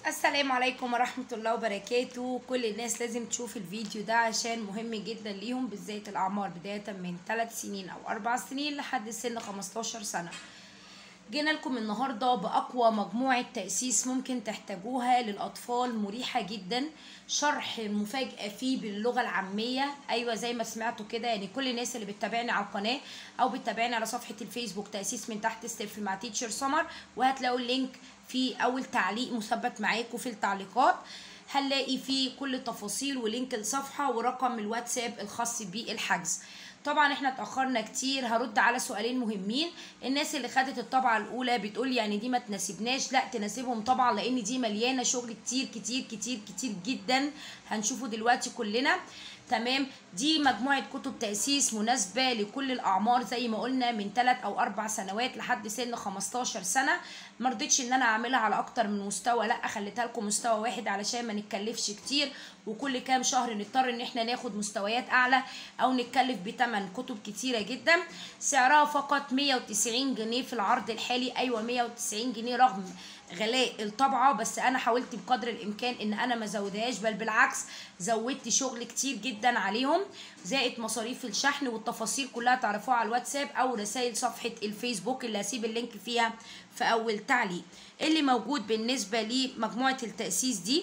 السلام عليكم ورحمة الله وبركاته كل الناس لازم تشوف الفيديو ده عشان مهم جدا ليهم بالذات الأعمار بداية من 3 سنين أو 4 سنين لحد سن 15 سنة جينا لكم النهاردة بأقوى مجموعة تأسيس ممكن تحتاجوها للأطفال مريحة جدا شرح مفاجأة فيه باللغة العامية أيوة زي ما سمعتوا كده يعني كل الناس اللي بتتابعني على القناة أو بتتابعني على صفحة الفيسبوك تأسيس من تحت ستيف مع تيتشر سمر وهتلاقوا اللينك في أول تعليق مثبت معاكم في التعليقات هنلاقي فيه كل التفاصيل ولينك الصفحة ورقم الواتساب الخاص بالحجز طبعا احنا اتاخرنا كتير هرد على سؤالين مهمين الناس اللي خدت الطبعه الاولى بتقول يعني دي ما تناسبناش لا تناسبهم طبعا لان دي مليانه شغل كتير كتير كتير كتير جدا هنشوفه دلوقتي كلنا تمام دي مجموعة كتب تأسيس مناسبة لكل الأعمار زي ما قلنا من 3 أو 4 سنوات لحد سن 15 سنة مرضتش إن أنا أعملها على أكتر من مستوى لأ خليتها لكم مستوى واحد علشان ما نتكلفش كتير وكل كام شهر نضطر إن إحنا ناخد مستويات أعلى أو نتكلف بتمن كتب كتيرة جدا سعرها فقط 190 جنيه في العرض الحالي أيوة 190 جنيه رغم غلاء الطبعة بس انا حاولت بقدر الامكان ان انا ما زودهاش بل بالعكس زودت شغل كتير جدا عليهم زائد مصاريف الشحن والتفاصيل كلها تعرفوها على الواتساب او رسائل صفحة الفيسبوك اللي هسيب اللينك فيها في اول تعليق اللي موجود بالنسبة لمجموعة التأسيس دي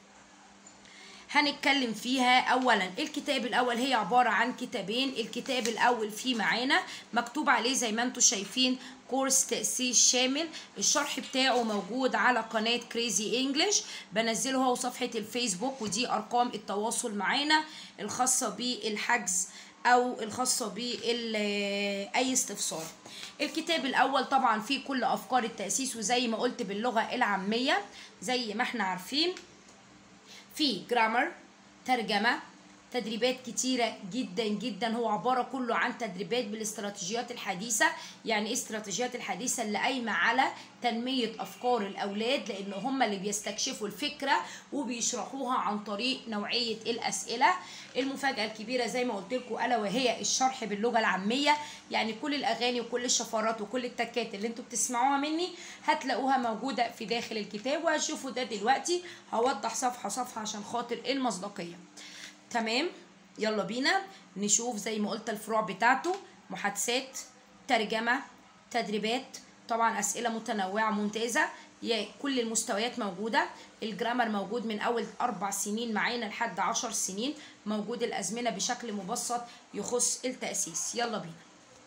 هنتكلم فيها اولا الكتاب الاول هي عباره عن كتابين الكتاب الاول فيه معانا مكتوب عليه زي ما انتم شايفين كورس تأسيس شامل الشرح بتاعه موجود على قناة كريزي انجلش بنزله هو صفحة الفيسبوك ودي ارقام التواصل معانا الخاصة بالحجز او الخاصة بأي استفسار الكتاب الاول طبعا فيه كل افكار التأسيس وزي ما قلت باللغة العامية زي ما احنا عارفين في جرامر ترجمه تدريبات كتيرة جدا جدا هو عبارة كله عن تدريبات بالاستراتيجيات الحديثة يعني ايه استراتيجيات الحديثة اللي قايمة على تنمية أفكار الأولاد لأن هم اللي بيستكشفوا الفكرة وبيشرحوها عن طريق نوعية الأسئلة المفاجأة الكبيرة زي ما قلت لكم ألا وهي الشرح باللغة العامية يعني كل الأغاني وكل الشفرات وكل التكات اللي انتوا بتسمعوها مني هتلاقوها موجودة في داخل الكتاب وهتشوفوا ده دلوقتي هوضح صفحة صفحة عشان خاطر المصداقية تمام يلا بينا نشوف زي ما قلت الفروع بتاعته محادثات ترجمة تدريبات طبعا أسئلة متنوعة ممتازة كل المستويات موجودة الجرامر موجود من أول أربع سنين معانا لحد عشر سنين موجود الأزمنة بشكل مبسط يخص التأسيس يلا بينا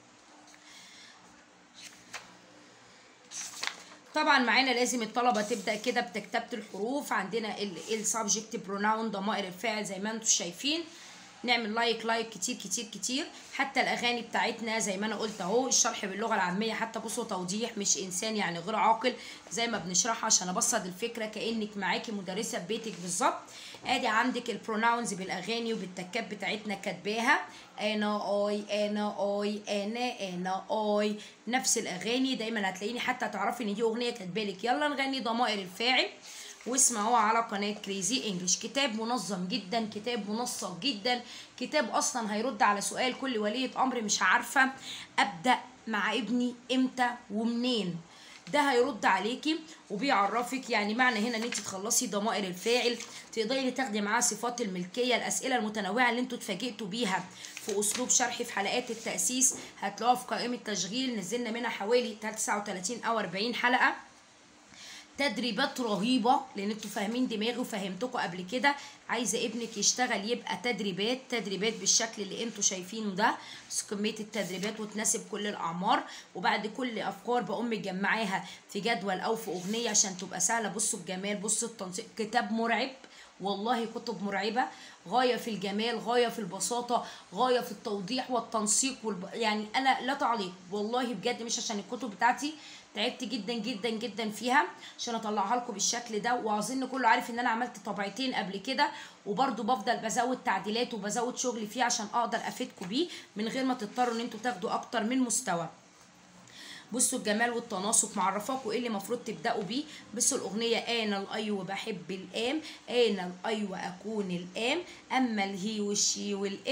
طبعا معانا لازم الطلبه تبدا كده بتكتبه الحروف عندنا السبجكت بروناون ضمائر الفاعل زي ما انتم شايفين نعمل لايك لايك كتير كتير كتير حتى الاغاني بتاعتنا زي ما انا قلت اهو الشرح باللغه العاميه حتى بصوا توضيح مش انسان يعني غير عاقل زي ما بنشرحها عشان ابسط الفكره كانك معاكي مدرسه ببيتك بالظبط ادي عندك البروناونز بالاغاني وبالتكات بتاعتنا كاتباها انا اي انا اي انا انا اي نفس الاغاني دايما هتلاقيني حتى تعرفي ان دي اغنيه كاتبالك يلا نغني ضمائر الفاعل واسمعوها على قناة كريزي انجلش كتاب منظم جدا كتاب منسق جدا كتاب اصلا هيرد على سؤال كل ولية امر مش عارفة ابدأ مع ابني امتى ومنين ده هيرد عليكي وبيعرفك يعني معنى هنا ان انت تخلصي ضمائر الفاعل تقدري تاخدي معاه صفات الملكيه الاسئله المتنوعه اللي انتوا اتفاجئتوا بيها في اسلوب شرحي في حلقات التاسيس هتلاقوها في قائمه تشغيل نزلنا منها حوالي 39 او 40 حلقه تدريبات رهيبه لان انتوا فاهمين دماغي وفهمتكم قبل كده عايزه ابنك يشتغل يبقى تدريبات تدريبات بالشكل اللي انتوا شايفينه ده بس كميه التدريبات وتناسب كل الاعمار وبعد كل افكار بقوم مجمعاها في جدول او في اغنيه عشان تبقى سهله بصوا الجمال بصوا التنسيق كتاب مرعب والله كتب مرعبه غايه في الجمال غايه في البساطه غايه في التوضيح والتنسيق والب... يعني انا لا تعليق والله بجد مش عشان الكتب بتاعتي تعبت جدا جدا جدا فيها عشان اطلعها لكم بالشكل ده واظن كله عارف ان انا عملت طبعتين قبل كده وبرده بفضل بزود تعديلات وبزود شغل فيه عشان اقدر افيدكم بيه من غير ما تضطروا ان انتوا تاخدوا اكتر من مستوى بصوا الجمال والتناسق معرفاكوا ايه اللي المفروض تبداوا بيه بصوا الاغنيه انا الاي وبحب الام انا الاي واكون الام اما الهي والشي والات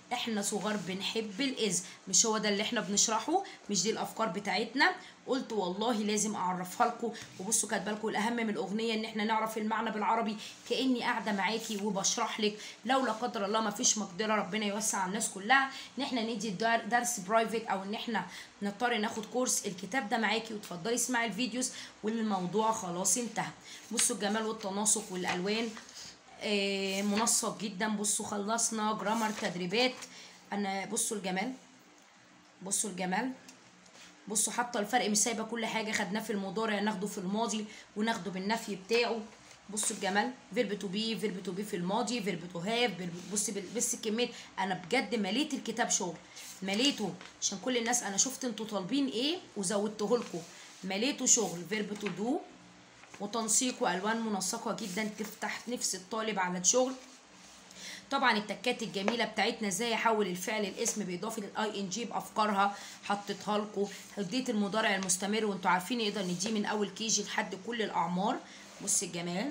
احنا صغار بنحب الاذ مش هو ده اللي احنا بنشرحه مش دي الافكار بتاعتنا قلت والله لازم اعرفها لكم وبصوا كاتبه لكم الاهم من الاغنيه ان احنا نعرف المعنى بالعربي كاني قاعده معاكي وبشرح لك لو لا قدر الله ما فيش مقدره ربنا يوسع على الناس كلها ان احنا ندي در- درس برايفت او ان احنا نضطر ناخد كورس الكتاب ده معاكي وتفضلي اسمعي الفيديوز والموضوع خلاص انتهى بصوا الجمال والتناسق والالوان آه، منسق جدا بصوا خلصنا جرامر تدريبات انا بصوا الجمال بصوا الجمال بصوا حاطه الفرق مش سايبه كل حاجه خدناه في المضارع ناخده في الماضي وناخده بالنفي بتاعه بصوا الجمال فيرب تو بي فيرب تو بي في الماضي فيرب تو هاف بص بس كميه انا بجد مليت الكتاب شغل مليته عشان كل الناس انا شفت انتوا طالبين ايه وزودته لكم مليته شغل فيرب تو دو وتنسيق والوان منسقه جدا تفتح نفس الطالب على الشغل طبعا التكات الجميله بتاعتنا ازاي احول الفعل الاسم باضافه للاي ان جي بافكارها حطيتها لكم هديت المضارع المستمر وانتوا عارفين نقدر نديه من اول كيجي لحد كل الاعمار بص الجمال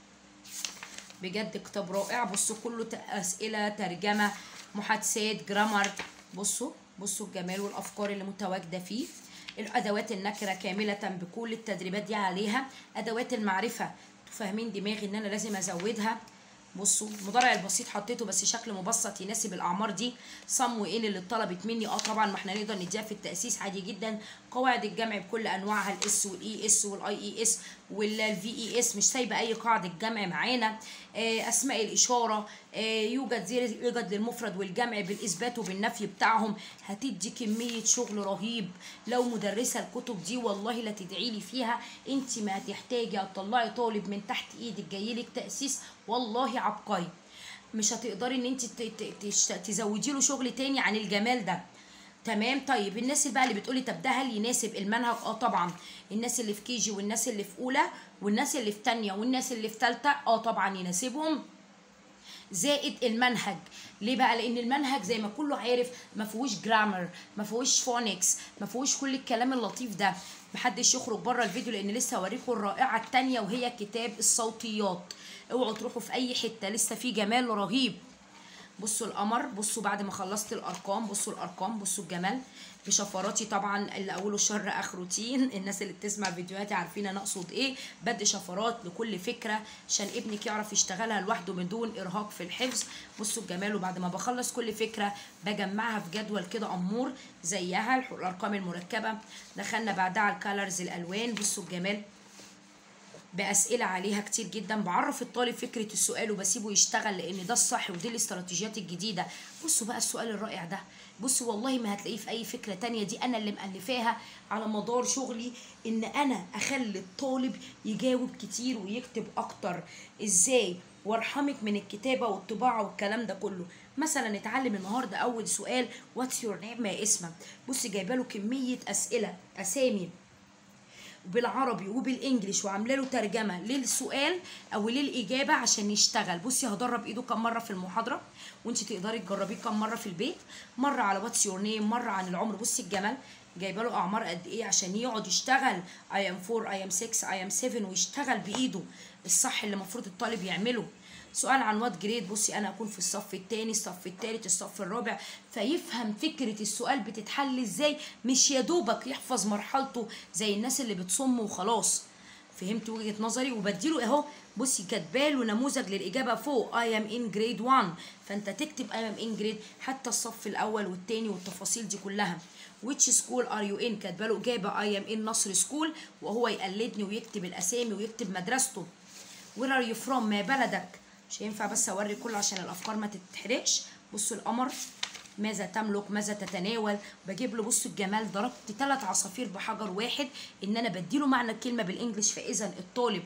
بجد كتاب رائع بصوا كله ت- اسئله ترجمه محادثات جرامر بصوا بصوا الجمال والافكار اللي متواجده فيه الادوات النكره كامله بكل التدريبات دي عليها ادوات المعرفه انتوا فاهمين دماغي ان انا لازم ازودها بصوا المضارع البسيط حطيته بس شكل مبسط يناسب الاعمار دي صم وان اللي اتطلبت مني اه طبعا ما احنا نقدر نديها في التاسيس عادي جدا قواعد الجمع بكل انواعها الاس والاي اس والاي اي اس والفي اي اس مش سايبه اي قاعده جمع معانا آه، اسماء الاشاره آه، يوجد زي يوجد للمفرد والجمع بالاثبات وبالنفي بتاعهم هتدي كميه شغل رهيب لو مدرسه الكتب دي والله لا تدعي لي فيها انت ما هتحتاجي هتطلعي طالب من تحت ايدك جايلك تاسيس والله عبقري مش هتقدري ان انت ت- ت- تشت- تزودي له شغل تاني عن الجمال ده تمام طيب الناس اللي بقى اللي بتقولي طب ده هل يناسب المنهج اه طبعا الناس اللي في كيجي والناس اللي في اولى والناس اللي في تانية والناس اللي في تالتة اه طبعا يناسبهم زائد المنهج ليه بقى لان المنهج زي ما كله عارف ما فيهوش جرامر ما فيهوش فونكس ما فيهوش كل الكلام اللطيف ده محدش يخرج بره الفيديو لان لسه هوريكم الرائعه التانية وهي كتاب الصوتيات اوعوا تروحوا في اي حته لسه في جمال رهيب بصوا القمر بصوا بعد ما خلصت الارقام بصوا الارقام بصوا الجمال بشفراتي طبعا اللي اوله شر اخره تين الناس اللي بتسمع فيديوهاتي عارفين انا اقصد ايه بدي شفرات لكل فكره عشان ابنك يعرف يشتغلها لوحده من دون ارهاق في الحفظ بصوا الجمال وبعد ما بخلص كل فكره بجمعها في جدول كده امور زيها الح- الارقام المركبه دخلنا بعدها على الكالرز الالوان بصوا الجمال باسئله عليها كتير جدا بعرف الطالب فكره السؤال وبسيبه يشتغل لان ده الصح ودي الاستراتيجيات الجديده بصوا بقى السؤال الرائع ده بصوا والله ما هتلاقيه في اي فكره تانية دي انا اللي مألفاها على مدار شغلي ان انا اخلي الطالب يجاوب كتير ويكتب اكتر ازاي وارحمك من الكتابه والطباعه والكلام ده كله مثلا نتعلم النهارده اول سؤال واتس يور نيم ما اسمك بصي جايبه له كميه اسئله اسامي بالعربي وبالانجلش وعامله له ترجمه للسؤال او للاجابه عشان يشتغل بصي هدرب ايده كم مره في المحاضره وانت تقدري تجربيه كم مره في البيت مره على واتس يور نيم مره عن العمر بصي الجمال جايبه له اعمار قد ايه عشان يقعد يشتغل اي ام 4 اي ام 6 اي ام 7 ويشتغل بايده الصح اللي المفروض الطالب يعمله سؤال عن وات جريد بصي انا اكون في الصف الثاني الصف الثالث الصف الرابع فيفهم فكره السؤال بتتحل ازاي مش يا دوبك يحفظ مرحلته زي الناس اللي بتصم وخلاص فهمت وجهه نظري وبديله اهو بصي كاتباله نموذج للاجابه فوق اي ام ان جريد 1 فانت تكتب اي ام ان جريد حتى الصف الاول والثاني والتفاصيل دي كلها which school are you in كاتباله اجابه اي ام ان نصر سكول وهو يقلدني ويكتب الاسامي ويكتب مدرسته where are you from ما بلدك مش هينفع بس اوري كله عشان الافكار ما تتحرقش بصوا القمر ماذا تملك ماذا تتناول بجيب له بصوا الجمال ضربت ثلاث عصافير بحجر واحد ان انا بديله معنى الكلمه بالانجلش فاذا الطالب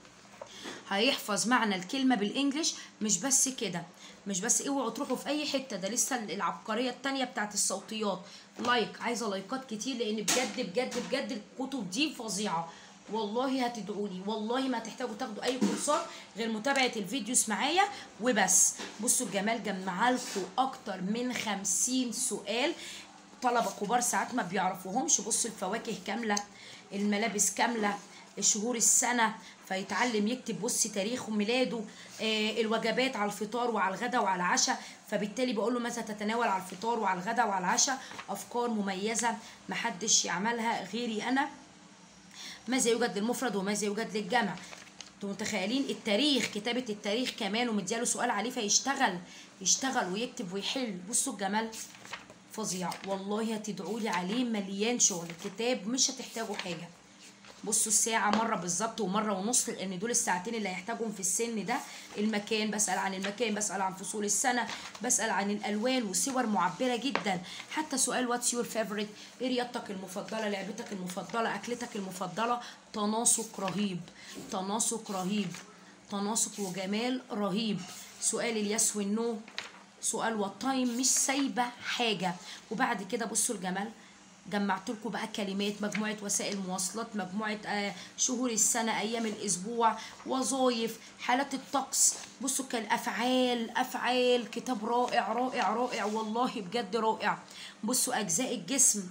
هيحفظ معنى الكلمة بالانجلش مش بس كده مش بس اوعوا تروحوا في اي حتة ده لسه العبقرية التانية بتاعت الصوتيات لايك عايزة لايكات كتير لان بجد بجد بجد الكتب دي فظيعة والله هتدعوني والله ما هتحتاجوا تاخدوا اي كورسات غير متابعة الفيديوز معايا وبس بصوا الجمال جمعها لكم اكتر من خمسين سؤال طلبة كبار ساعات ما بيعرفوهمش بصوا الفواكه كاملة الملابس كاملة شهور السنة فيتعلم يكتب بص تاريخه ميلاده آه الوجبات على الفطار وعلى الغداء وعلى العشاء فبالتالي بقول له ماذا تتناول على الفطار وعلى الغداء وعلى العشاء افكار مميزه محدش يعملها غيري انا ماذا يوجد للمفرد وماذا يوجد للجمع انتوا متخيلين التاريخ كتابة التاريخ كمان ومدياله سؤال عليه فيشتغل يشتغل ويكتب ويحل بصوا الجمال فظيع والله هتدعوا لي عليه مليان شغل الكتاب مش هتحتاجوا حاجة بصوا الساعة مرة بالظبط ومرة ونص لأن دول الساعتين اللي هيحتاجهم في السن ده المكان بسأل عن المكان بسأل عن فصول السنة بسأل عن الألوان وصور معبرة جدا حتى سؤال واتس يور فيفورت ايه رياضتك المفضلة لعبتك المفضلة أكلتك المفضلة تناسق رهيب تناسق رهيب تناسق وجمال رهيب سؤال اليس والنو سؤال والتايم مش سايبة حاجة وبعد كده بصوا الجمال جمعت لكم بقى كلمات مجموعة وسائل مواصلات مجموعة آه شهور السنة أيام الأسبوع وظائف حالات الطقس بصوا كالأفعال أفعال كتاب رائع رائع رائع والله بجد رائع بصوا أجزاء الجسم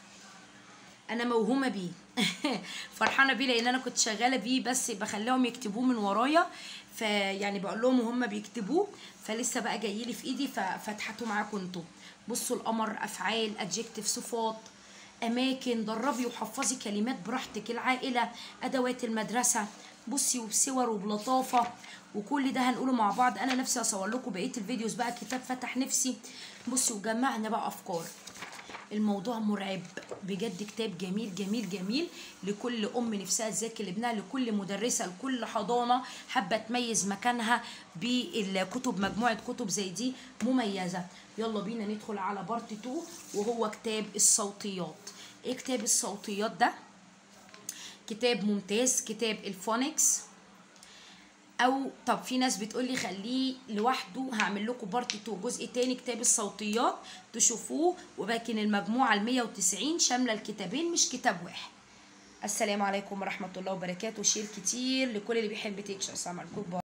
أنا موهومة بيه فرحانة بيه لأن أنا كنت شغالة بيه بس بخليهم يكتبوه من ورايا فيعني بقول لهم وهم بيكتبوه فلسه بقى جايلي في ايدي ففتحته معاكم انتوا بصوا القمر افعال ادجكتيف صفات اماكن دربي وحفظي كلمات براحتك العائله ادوات المدرسه بصي وبصور وبلطافه وكل ده هنقوله مع بعض انا نفسي اصور لكم بقيه الفيديوز بقى كتاب فتح نفسي بصي وجمعنا بقى افكار الموضوع مرعب بجد كتاب جميل جميل جميل لكل ام نفسها تذاكر لابنها لكل مدرسه لكل حضانه حابه تميز مكانها بالكتب مجموعه كتب زي دي مميزه يلا بينا ندخل على بارت 2 وهو كتاب الصوتيات ايه كتاب الصوتيات ده كتاب ممتاز كتاب الفونكس او طب في ناس بتقول لي خليه لوحده هعمل لكم بارت 2 جزء تاني كتاب الصوتيات تشوفوه ولكن المجموعه ال 190 شامله الكتابين مش كتاب واحد السلام عليكم ورحمه الله وبركاته شير كتير لكل اللي بيحب تيكشر السلام عليكم